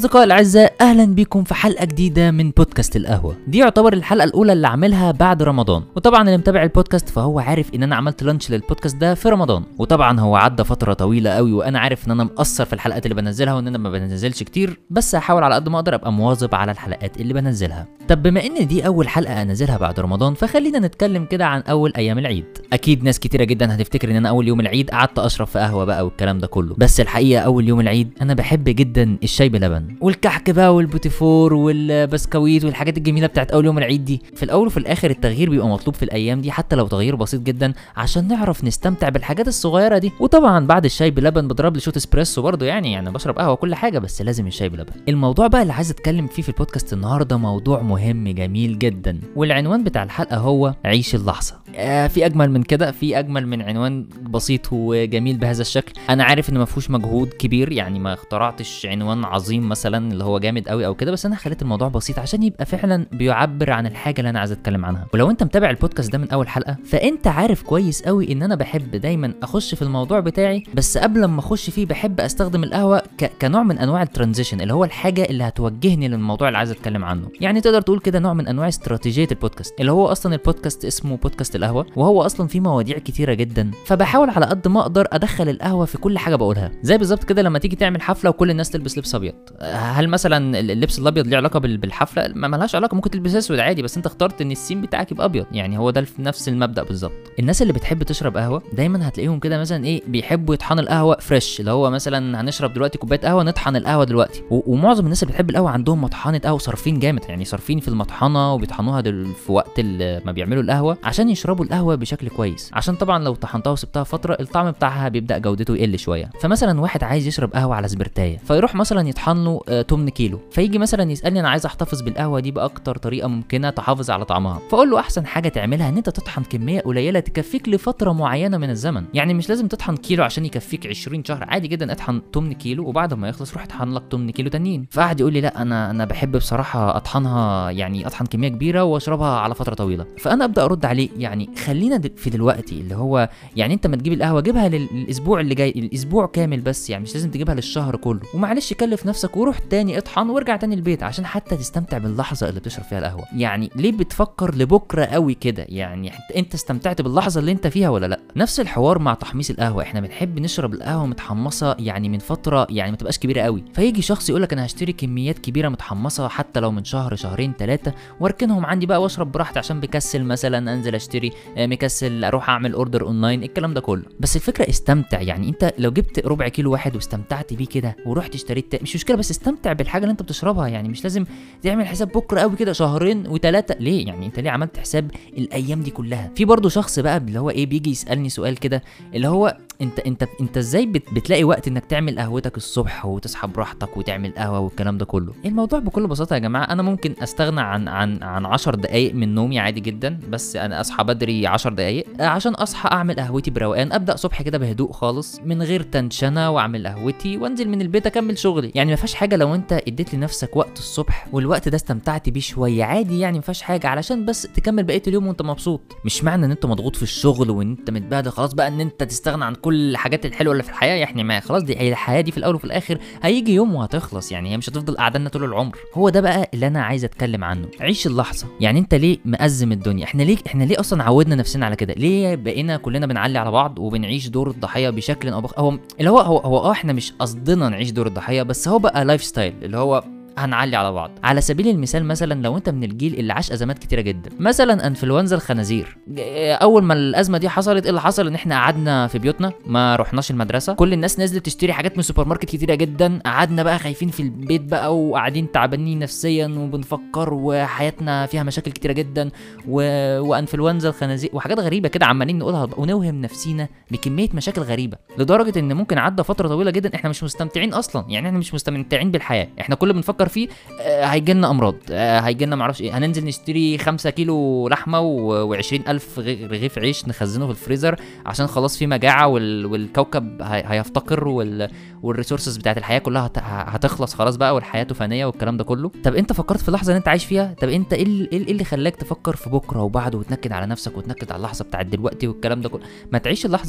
أصدقائي الأعزاء أهلا بكم في حلقة جديدة من بودكاست القهوة دي يعتبر الحلقة الأولى اللي عاملها بعد رمضان وطبعا اللي متابع البودكاست فهو عارف إن أنا عملت لانش للبودكاست ده في رمضان وطبعا هو عدى فترة طويلة قوي وأنا عارف إن أنا مقصر في الحلقات اللي بنزلها وإن أنا ما بنزلش كتير بس هحاول على قد ما أقدر أبقى مواظب على الحلقات اللي بنزلها طب بما إن دي أول حلقة أنزلها بعد رمضان فخلينا نتكلم كده عن أول أيام العيد أكيد ناس كتيرة جدا هتفتكر إن أنا أول يوم العيد قعدت أشرب في قهوة بقى والكلام ده كله بس الحقيقة أول يوم العيد أنا بحب جدا الشاي بلبن والكحك بقى والبوتيفور والبسكويت والحاجات الجميله بتاعت اول يوم العيد دي في الاول وفي الاخر التغيير بيبقى مطلوب في الايام دي حتى لو تغيير بسيط جدا عشان نعرف نستمتع بالحاجات الصغيره دي وطبعا بعد الشاي بلبن بضرب لي شوت اسبريسو برضه يعني يعني بشرب قهوه كل حاجه بس لازم الشاي بلبن الموضوع بقى اللي عايز اتكلم فيه في البودكاست النهارده موضوع مهم جميل جدا والعنوان بتاع الحلقه هو عيش اللحظه آه في اجمل من كده في اجمل من عنوان بسيط وجميل بهذا الشكل انا عارف ان ما فيهوش مجهود كبير يعني ما اخترعتش عنوان عظيم مثلا اللي هو جامد قوي او كده بس انا خليت الموضوع بسيط عشان يبقى فعلا بيعبر عن الحاجه اللي انا عايز اتكلم عنها ولو انت متابع البودكاست ده من اول حلقه فانت عارف كويس قوي ان انا بحب دايما اخش في الموضوع بتاعي بس قبل ما اخش فيه بحب استخدم القهوه ك... كنوع من انواع الترانزيشن اللي هو الحاجه اللي هتوجهني للموضوع اللي عايز اتكلم عنه يعني تقدر تقول كده نوع من انواع استراتيجيه البودكاست اللي هو اصلا البودكاست اسمه بودكاست القهوه وهو اصلا فيه مواضيع كتيره جدا فبحاول على قد ما اقدر ادخل القهوه في كل حاجه بقولها زي بالظبط كده لما تيجي تعمل حفله وكل الناس تلبس لبس ابيض هل مثلا اللبس الابيض ليه علاقه بال- بالحفله ما ملهاش علاقه ممكن تلبس اسود عادي بس انت اخترت ان السين بتاعك يبقى ابيض يعني هو ده الف- نفس المبدا بالظبط الناس اللي بتحب تشرب قهوه دايما هتلاقيهم كده مثلا ايه بيحبوا يطحنوا القهوه فريش اللي هو مثلا هنشرب دلوقتي كوبايه قهوه نطحن القهوه دلوقتي و- ومعظم الناس اللي بتحب القهوه عندهم مطحنه قهوه صارفين جامد يعني صارفين في المطحنه وبيطحنوها دل في وقت ال- ما بيعملوا القهوه عشان يشربوا القهوه بشكل كويس عشان طبعا لو طحنتها وسبتها فتره الطعم بتاعها بيبدا جودته يقل شويه فمثلا واحد عايز يشرب قهوه على سبرتايه فيروح مثلا يطحن له آه، 8 كيلو فيجي مثلا يسالني انا عايز احتفظ بالقهوه دي باكتر طريقه ممكنه تحافظ على طعمها فاقول له احسن حاجه تعملها ان انت تطحن كميه قليله تكفيك لفتره معينه من الزمن يعني مش لازم تطحن كيلو عشان يكفيك 20 شهر عادي جدا اطحن 8 كيلو وبعد ما يخلص روح اطحن لك 8 كيلو تانيين فقعد يقول لي لا انا انا بحب بصراحه اطحنها يعني اطحن كميه كبيره واشربها على فتره طويله فانا ابدا ارد عليه يعني خلينا دل- في دلوقتي اللي هو يعني انت ما تجيب القهوه جيبها لل- للاسبوع اللي جاي الاسبوع كامل بس يعني مش لازم تجيبها للشهر كله ومعلش كلف نفسك وروح تاني اطحن وارجع تاني البيت عشان حتى تستمتع باللحظه اللي بتشرب فيها القهوه يعني ليه بتفكر لبكره قوي كده يعني انت- انت استمتعت باللحظه اللي انت فيها ولا لا نفس الحوار مع تحميص القهوه احنا بنحب نشرب القهوه متحمصه يعني من فتره يعني ما تبقاش كبيره قوي فيجي شخص يقول لك انا هشتري كميات كبيره متحمصه حتى لو من شهر شهرين ثلاثه واركنهم عندي بقى واشرب براحتي عشان بكسل مثلا انزل اشتري آه، مكسل اروح اعمل اوردر اونلاين الكلام ده كله بس الفكره استمتع يعني انت لو جبت ربع كيلو واحد واستمتعت بيه كده ورحت اشتريت تا- مش مشكله بس استمتع بالحاجه اللي انت بتشربها يعني مش لازم تعمل حساب بكره قوي كده شهرين وثلاثه ليه يعني انت ليه عملت حساب الايام دي كلها في برضه شخص بقى اللي هو ايه بيجي يسالني سؤال كده اللي هو انت انت انت ازاي بت بتلاقي وقت انك تعمل قهوتك الصبح وتصحى براحتك وتعمل قهوه والكلام ده كله الموضوع بكل بساطه يا جماعه انا ممكن استغنى عن عن عن 10 دقائق من نومي عادي جدا بس انا اصحى بدري 10 دقائق عشان اصحى اعمل قهوتي بروقان ابدا صبح كده بهدوء خالص من غير تنشنه واعمل قهوتي وانزل من البيت اكمل شغلي يعني ما فيهاش حاجه لو انت اديت لنفسك وقت الصبح والوقت ده استمتعت بيه شويه عادي يعني ما فيهاش حاجه علشان بس تكمل بقيه اليوم وانت مبسوط مش معنى ان انت مضغوط في الشغل وان انت متبهدل خلاص بقى ان انت تستغنى عن كل الحاجات الحلوه اللي في الحياه يعني ما خلاص دي هي الحياه دي في الاول وفي الاخر هيجي يوم وهتخلص يعني هي مش هتفضل قاعدنا طول العمر هو ده بقى اللي انا عايز اتكلم عنه عيش اللحظه يعني انت ليه مأزم الدنيا احنا ليه احنا ليه اصلا عودنا نفسنا على كده ليه بقينا كلنا بنعلي على بعض وبنعيش دور الضحيه بشكل او بآخر هو اللي هو هو هو اه احنا مش قصدنا نعيش دور الضحيه بس هو بقى لايف ستايل اللي هو هنعلي على بعض على سبيل المثال مثلا لو انت من الجيل اللي عاش ازمات كتيره جدا مثلا انفلونزا الخنازير اول ما الازمه دي حصلت ايه اللي حصل ان احنا قعدنا في بيوتنا ما رحناش المدرسه كل الناس نزلت تشتري حاجات من السوبر ماركت كتيره جدا قعدنا بقى خايفين في البيت بقى وقاعدين تعبانين نفسيا وبنفكر وحياتنا فيها مشاكل كتيره جدا و... وانفلونزا الخنازير وحاجات غريبه كده عمالين نقولها ونوهم نفسينا بكميه مشاكل غريبه لدرجه ان ممكن عدى فتره طويله جدا احنا مش مستمتعين اصلا يعني احنا مش مستمتعين بالحياه احنا كل اللي بنفكر فيه آه، هيجي لنا امراض آه، هيجي لنا معرفش ايه هننزل نشتري 5 كيلو لحمه و20 الف رغيف عيش نخزنه في الفريزر عشان خلاص في مجاعه وال... والكوكب هي... هيفتقر وال... والريسورسز بتاعت الحياه كلها هت... هتخلص خلاص بقى والحياه فانيه والكلام ده كله طب انت فكرت في اللحظه اللي انت عايش فيها طب انت ايه اللي, إيه اللي خلاك تفكر في بكره وبعده وتنكد على نفسك وتنكد على اللحظه بتاعت دلوقتي والكلام ده كله ما تعيش اللحظه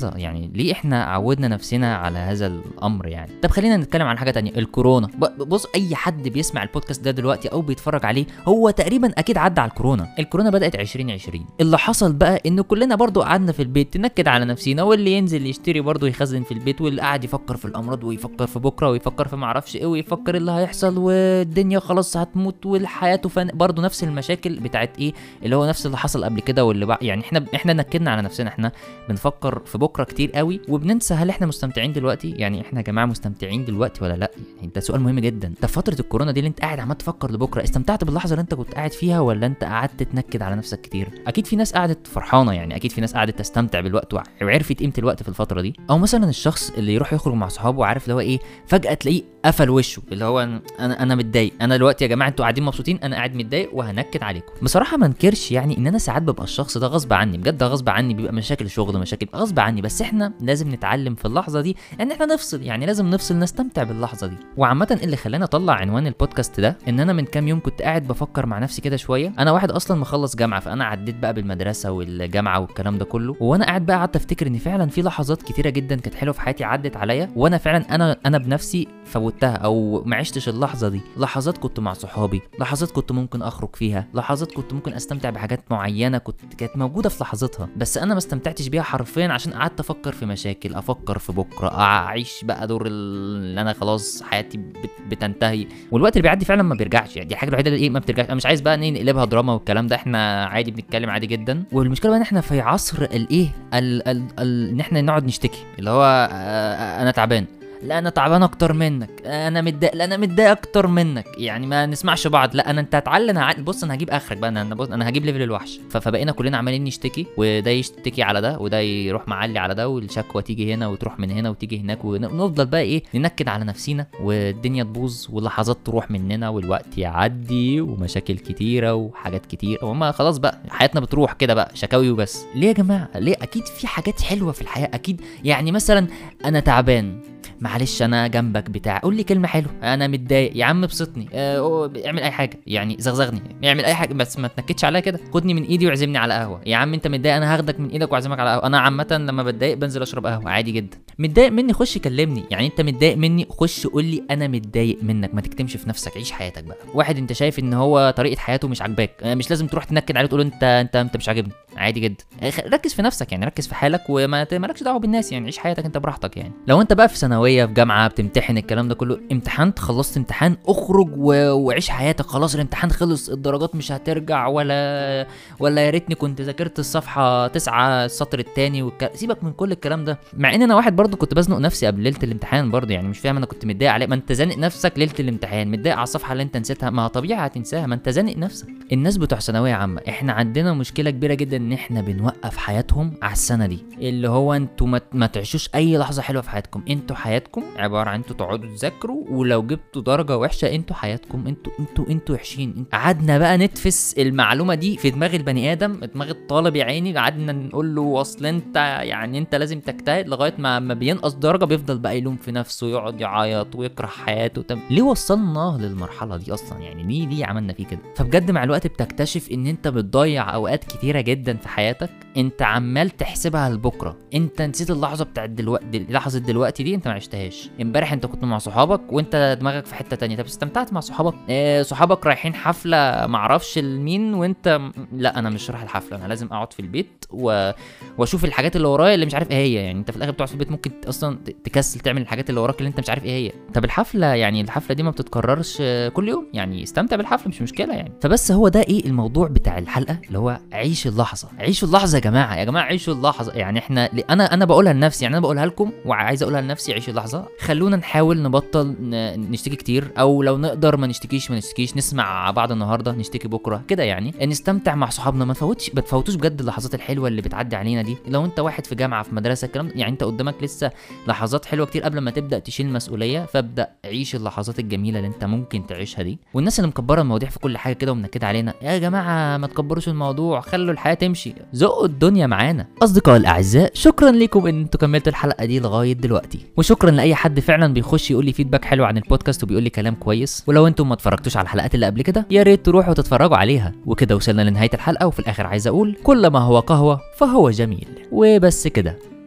لحظه يعني ليه احنا عودنا نفسنا على هذا الامر يعني طب خلينا نتكلم عن حاجه تانية الكورونا ب- بص اي حد بيسمع البودكاست ده دلوقتي او بيتفرج عليه هو تقريبا اكيد عدى على الكورونا الكورونا بدات 2020 اللي حصل بقى ان كلنا برضو قعدنا في البيت ننكد على نفسينا واللي ينزل يشتري برضو يخزن في البيت واللي قاعد يفكر في الامراض ويفكر في بكره ويفكر في معرفش ايه ويفكر اللي هيحصل والدنيا خلاص هتموت والحياه فن برضو نفس المشاكل بتاعت ايه اللي هو نفس اللي حصل قبل كده واللي بقى يعني احنا احنا نكدنا على نفسنا احنا بنفكر في بكره كتير قوي وبننسى هل احنا مستمتعين دلوقتي يعني احنا يا جماعه مستمتعين دلوقتي ولا لا يعني ده سؤال مهم جدا ده فتره الكورونا دي اللي انت قاعد عمال تفكر لبكره استمتعت باللحظه اللي انت كنت قاعد فيها ولا انت قعدت تنكد على نفسك كتير اكيد في ناس قعدت فرحانه يعني اكيد في ناس قعدت تستمتع بالوقت وع- وعرفت قيمه الوقت في الفتره دي او مثلا الشخص اللي يروح يخرج مع صحابه وعارف اللي هو ايه فجاه تلاقيه قفل وشه اللي هو انا انا, أنا متضايق انا دلوقتي يا جماعه انتوا قاعدين مبسوطين انا قاعد متضايق وهنكد عليكم بصراحه ما انكرش يعني ان انا ساعات ببقى الشخص ده غصب عني بجد ده غصب عني بيبقى مشاكل شغل مشاكل غصب عني بس احنا لازم نتعلم في اللحظه دي ان احنا نفصل يعني لازم نفصل نستمتع باللحظه دي وعامه اللي خلاني اطلع عنوان البودكاست ده ان انا من كام يوم كنت قاعد بفكر مع نفسي كده شويه انا واحد اصلا مخلص جامعه فانا عديت بقى بالمدرسه والجامعه والكلام ده كله وانا قاعد بقى قعدت افتكر ان فعلا في لحظات كتيره جدا كانت حلوه في حياتي عدت عليا وانا فعلا انا انا بنفسي فوتها او ما عشتش اللحظه دي لحظات كنت مع صحابي لحظات كنت ممكن اخرج فيها لحظات كنت ممكن استمتع بحاجات معينه كنت كانت موجوده في لحظتها بس انا ما استمتعتش بيها حرفيا عشان قعدت افكر في مشاكل افكر في بكره اعيش بقى دور اللي انا خلاص حياتي بت- بتنتهي والوقت اللي بيعدي فعلا ما بيرجعش يعني دي الحاجه الوحيده اللي ايه ما بترجعش انا مش عايز بقى إن نقلبها دراما والكلام ده احنا عادي بنتكلم عادي جدا والمشكله بقى ان احنا في عصر الايه ال- ال- ال- ان احنا نقعد نشتكي اللي هو آه، انا تعبان لا انا تعبان اكتر منك انا متضايق لا انا متضايق اكتر منك يعني ما نسمعش بعض لا انا انت هتعلي انا هع- بص انا هجيب اخرك بقى انا انا بص انا هجيب ليفل الوحش ف- فبقينا كلنا عمالين نشتكي وده يشتكي على ده وده يروح معلي على ده والشكوى تيجي هنا وتروح من هنا وتيجي هناك ونفضل بقى ايه ننكد على نفسينا والدنيا تبوظ واللحظات تروح مننا والوقت يعدي ومشاكل كتيره وحاجات كتير وما خلاص بقى حياتنا بتروح كده بقى شكاوي وبس ليه يا جماعه ليه اكيد في حاجات حلوه في الحياه اكيد يعني مثلا انا تعبان معلش انا جنبك بتاع قول لي كلمه حلوه انا متضايق يا عم ابسطني آه، أوه، اعمل اي حاجه يعني زغزغني اعمل اي حاجه بس ما تنكدش عليا كده خدني من ايدي واعزمني على قهوه يا عم انت متضايق انا هاخدك من ايدك واعزمك على قهوه انا عامه لما بتضايق بنزل اشرب قهوه عادي جدا متضايق مني خش كلمني يعني انت متضايق مني خش قول لي انا متضايق منك ما تكتمش في نفسك عيش حياتك بقى واحد انت شايف ان هو طريقه حياته مش عاجباك آه، مش لازم تروح تنكد عليه تقول له انت انت انت مش عاجبني عادي جدا آه، خ- ركز في نفسك يعني ركز في حالك وما ت- مالكش دعوه بالناس يعني عيش حياتك انت براحتك يعني لو انت بقى في ثانويه في جامعه بتمتحن الكلام ده كله امتحنت خلصت امتحان اخرج و... وعيش حياتك خلاص الامتحان خلص الدرجات مش هترجع ولا ولا يا ريتني كنت ذاكرت الصفحه تسعة السطر التاني والك... سيبك من كل الكلام ده مع ان انا واحد برضو كنت بزنق نفسي قبل ليله الامتحان برضو يعني مش فاهم انا كنت متضايق عليه ما انت زانق نفسك ليله الامتحان متضايق على الصفحه اللي انت نسيتها ما طبيعي هتنساها ما انت زانق نفسك الناس بتوع ثانويه عامه احنا عندنا مشكله كبيره جدا ان احنا بنوقف حياتهم على السنه دي اللي هو انتوا ما, ما تعيشوش اي لحظه حلوه في حياتكم انتوا حياتكم عباره عن انتوا تقعدوا تذاكروا ولو جبتوا درجه وحشه انتوا حياتكم انتوا انتوا انتوا وحشين قعدنا بقى نتفس المعلومه دي في دماغ البني ادم دماغ الطالب يا عيني قعدنا نقول له اصل انت يعني انت لازم تجتهد لغايه ما ما بينقص درجه بيفضل بقى يلوم في نفسه ويقعد يعيط ويكره حياته طب ليه وصلنا للمرحله دي اصلا يعني ليه ليه عملنا فيه كده فبجد مع الوقت بتكتشف ان انت بتضيع اوقات كتيره جدا في حياتك انت عمال تحسبها لبكره انت نسيت اللحظه بتاعت دلوقتي لحظه دلوقتي دي انت ما عشتهاش امبارح انت كنت مع صحابك وانت دماغك في حته تانية طب استمتعت مع صحابك اه صحابك رايحين حفله معرفش لمين وانت م- لا انا مش رايح الحفله انا لازم اقعد في البيت و... واشوف الحاجات اللي ورايا اللي مش عارف ايه هي يعني انت في الاخر بتقعد في البيت ممكن اصلا ت- تكسل تعمل الحاجات اللي وراك اللي انت مش عارف ايه هي طب الحفله يعني الحفله دي ما بتتكررش آه، كل يوم يعني استمتع بالحفله مش مشكله يعني فبس هو ده ايه الموضوع بتاع الحلقه اللي هو عيش اللحظه عيشوا اللحظه يا جماعه يا جماعه عيشوا اللحظه يعني احنا انا انا بقولها لنفسي يعني انا بقولها لكم وعايز اقولها لنفسي عيشوا اللحظه خلونا نحاول نبطل ن- نشتكي كتير او لو نقدر ما نشتكيش ما نشتكيش نسمع بعض النهارده نشتكي بكره كده يعني نستمتع مع صحابنا ما نفوتش ما تفوتوش بجد اللحظات الحلوه اللي بتعدي علينا دي لو انت واحد في جامعه في مدرسه الكلام ده، يعني انت قدامك لسه لحظات حلوه كتير قبل ما تبدا تشيل مسؤوليه فابدا عيش اللحظات الجميله اللي انت ممكن تعيشها دي والناس اللي مكبره المواضيع في كل حاجه كده ومنكده علينا يا جماعه ما تكبروش الموضوع خلوا الحياه تمشي زقوا الدنيا معانا اصدقائي الاعزاء شكرا لكم ان انتوا كملتوا الحلقه دي لغايه دلوقتي وشكرا لاي حد فعلا بيخش يقول لي فيدباك حلو عن البودكاست وبيقول لي كلام كويس ولو انتم ما اتفرجتوش على الحلقات اللي قبل كده يا ريت تروحوا تتفرجوا عليها وكده وصلنا لنهايه الحلقه وفي الاخر عايز اقول كل ما هو قهوه فهو جميل وبس كده